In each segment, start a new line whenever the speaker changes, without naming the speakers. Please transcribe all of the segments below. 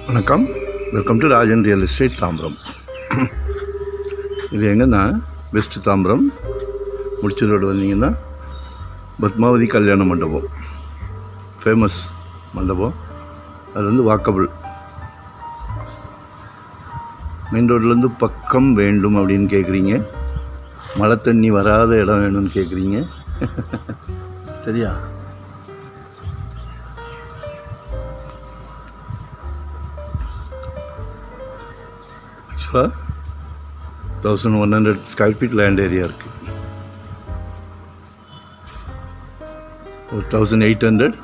வணக்கம் welcome to Rajan real estate Tambaram இது எங்கன்னா வெஸ்ட் தாம்பரம் முடிச்ச ரோடு வந்தீங்கன்னா பத்மாவதி கல்யாண மண்டபம் ஃபேமஸ் மண்டபம் அது வந்து வாக்கபிள் மெயின் ரோட்லேருந்து பக்கம் வேண்டும் அப்படின்னு கேட்குறீங்க மழை தண்ணி வராத இடம் வேணும்னு கேட்குறீங்க சரியா ஆக்சுவலாக thousand one hundred square feet land area இருக்குது ஒரு thousand eight hundred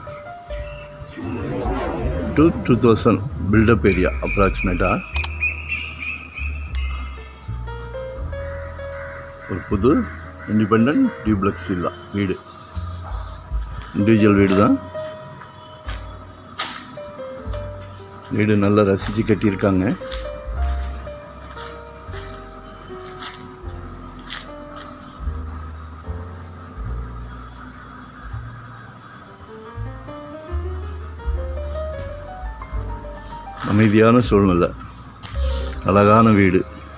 to two thousand built up area அப்ராக்சிமேட்டாக ஒரு புது இண்டிபெண்ட் டியூப்ளக்ஸ் இல்லா வீடு இண்டிவிஜுவல் வீடு தான் வீடு நல்லா ரசித்து கட்டியிருக்காங்க அமைதியான சூழ்நிலை அழகான வீடு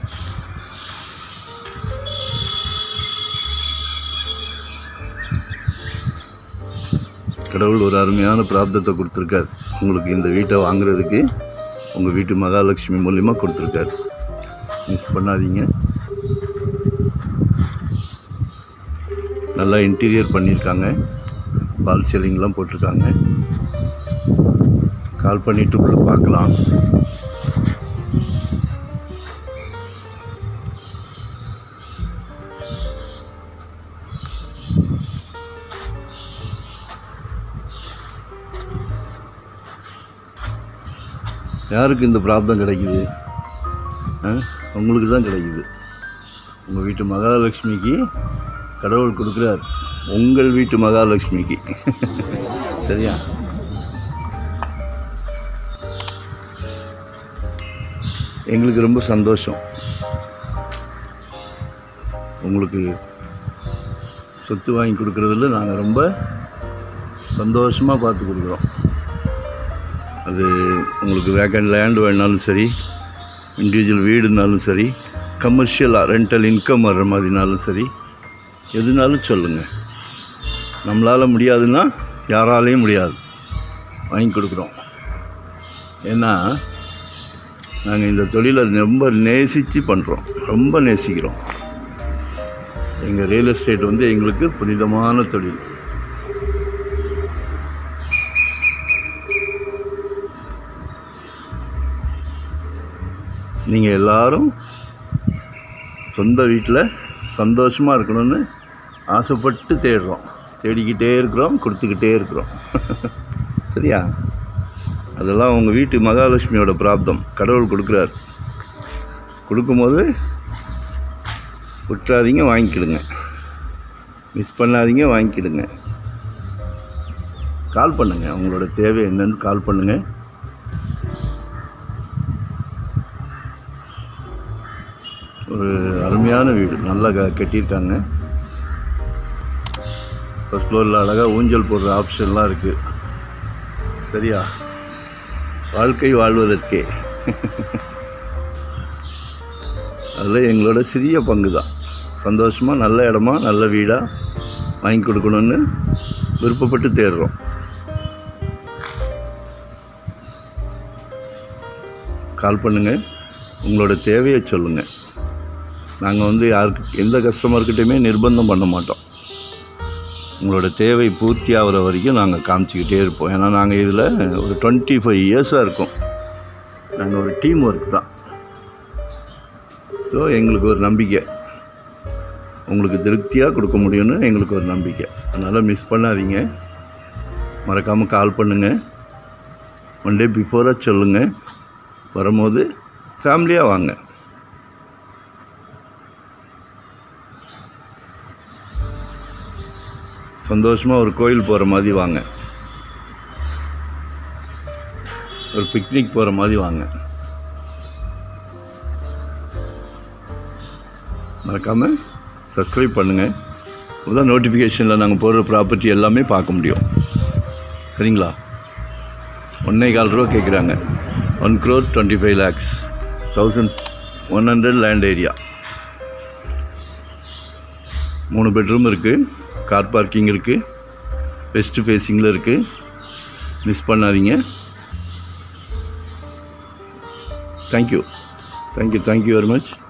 கடவுள் ஒரு அருமையான பிராப்தத்தை கொடுத்துருக்கார் உங்களுக்கு இந்த வீட்டை வாங்குறதுக்கு உங்கள் வீட்டு மகாலட்சுமி மூலியமாக கொடுத்துருக்காரு மிஸ் பண்ணாதீங்க நல்லா இன்டீரியர் பண்ணியிருக்காங்க பால் சீலிங்லாம் போட்டிருக்காங்க கால் பண்ணிட்டு உள்ள பார்க்கலாம் யாருக்கு இந்த பிராப்தம் கிடைக்குது ஆ? உங்களுக்கு தான் கிடைக்குது உங்கள் வீட்டு மகாலட்சுமிக்கு கடவுள் கொடுக்குறார் உங்கள் வீட்டு மகாலட்சுமிக்கு சரியா எங்களுக்கு ரொம்ப சந்தோஷம் உங்களுக்கு சொத்து வாங்கி கொடுக்குறதுல நாங்கள் ரொம்ப சந்தோஷமாக பார்த்து கொடுக்குறோம் அது உங்களுக்கு வேக்கண்ட் லேண்ட் வேணாலும் சரி இண்டிவிஜுவல் வீடுனாலும் சரி கமர்ஷியலாக ரெண்டல் இன்கம் வர்ற மாதிரினாலும் சரி எதுனாலும் சொல்லுங்கள் நம்மளால் முடியாதுன்னா யாராலையும் முடியாது வாங்கி கொடுக்குறோம் ஏன்னா நாங்கள் இந்த தொழிலை ரொம்ப நேசித்து பண்ணுறோம் ரொம்ப நேசிக்கிறோம் எங்கள் ரியல் எஸ்டேட் வந்து எங்களுக்கு புனிதமான தொழில் நீங்கள் எல்லாரும் சொந்த வீட்டில் சந்தோஷமாக இருக்கணும்னு ஆசைப்பட்டு தேடுறோம் தேடிக்கிட்டே இருக்கிறோம் கொடுத்துக்கிட்டே இருக்கிறோம் சரியா அதெல்லாம் உங்கள் வீட்டு மகாலட்சுமியோட பிராப்தம் கடவுள் கொடுக்குறார் கொடுக்கும்போது விட்டுறாதீங்க வாங்கிக்கிடுங்க மிஸ் பண்ணாதீங்க வாங்கிக்கிடுங்க கால் பண்ணுங்கள் உங்களோட தேவை என்னன்னு கால் பண்ணுங்கள் ஒரு அருமையான வீடு நல்லா க கட்டியிருக்காங்க ஃபஸ்ட் ஃப்ளோரில் அழகாக ஊஞ்சல் போடுற ஆப்ஷன்லாம் இருக்குது சரியா வாழ்க்கை வாழ்வதற்கே அதில் எங்களோட சிறிய பங்கு தான் சந்தோஷமாக நல்ல இடமா நல்ல வீடாக வாங்கி கொடுக்கணுன்னு விருப்பப்பட்டு தேடுறோம் கால் பண்ணுங்கள் உங்களோட தேவையை சொல்லுங்கள் நாங்கள் வந்து யாருக்கு எந்த கஸ்டமர்கிட்டையுமே நிர்பந்தம் பண்ண மாட்டோம் உங்களோட தேவை பூர்த்தி ஆகிற வரைக்கும் நாங்கள் காமிச்சிக்கிட்டே இருப்போம் ஏன்னா நாங்கள் இதில் ஒரு டுவெண்ட்டி ஃபைவ் இயர்ஸாக இருக்கோம் நாங்கள் ஒரு டீம் ஒர்க் தான் ஸோ எங்களுக்கு ஒரு நம்பிக்கை உங்களுக்கு திருப்தியாக கொடுக்க முடியும்னு எங்களுக்கு ஒரு நம்பிக்கை அதனால் மிஸ் பண்ணாதீங்க மறக்காமல் கால் பண்ணுங்கள் ஒன் டே பிஃபோராக சொல்லுங்கள் வரும்போது ஃபேமிலியாக வாங்க சந்தோஷமாக ஒரு கோயில் போகிற மாதிரி வாங்க ஒரு பிக்னிக் போகிற மாதிரி வாங்க மறக்காமல் சப்ஸ்கிரைப் பண்ணுங்கள் அப்பதான் நோட்டிஃபிகேஷனில் நாங்கள் போடுற ப்ராப்பர்ட்டி எல்லாமே பார்க்க முடியும் சரிங்களா ஒன்றே கால் ரூபா கேட்குறாங்க one crore twenty five lakhs thousand one hundred land area மூணு பெட்ரூம் இருக்குது கார் பார்க்கிங் இருக்குது வெஸ்ட் ஃபேஸிங்கில் இருக்குது மிஸ் பண்ணாதீங்க thank you thank you thank you very much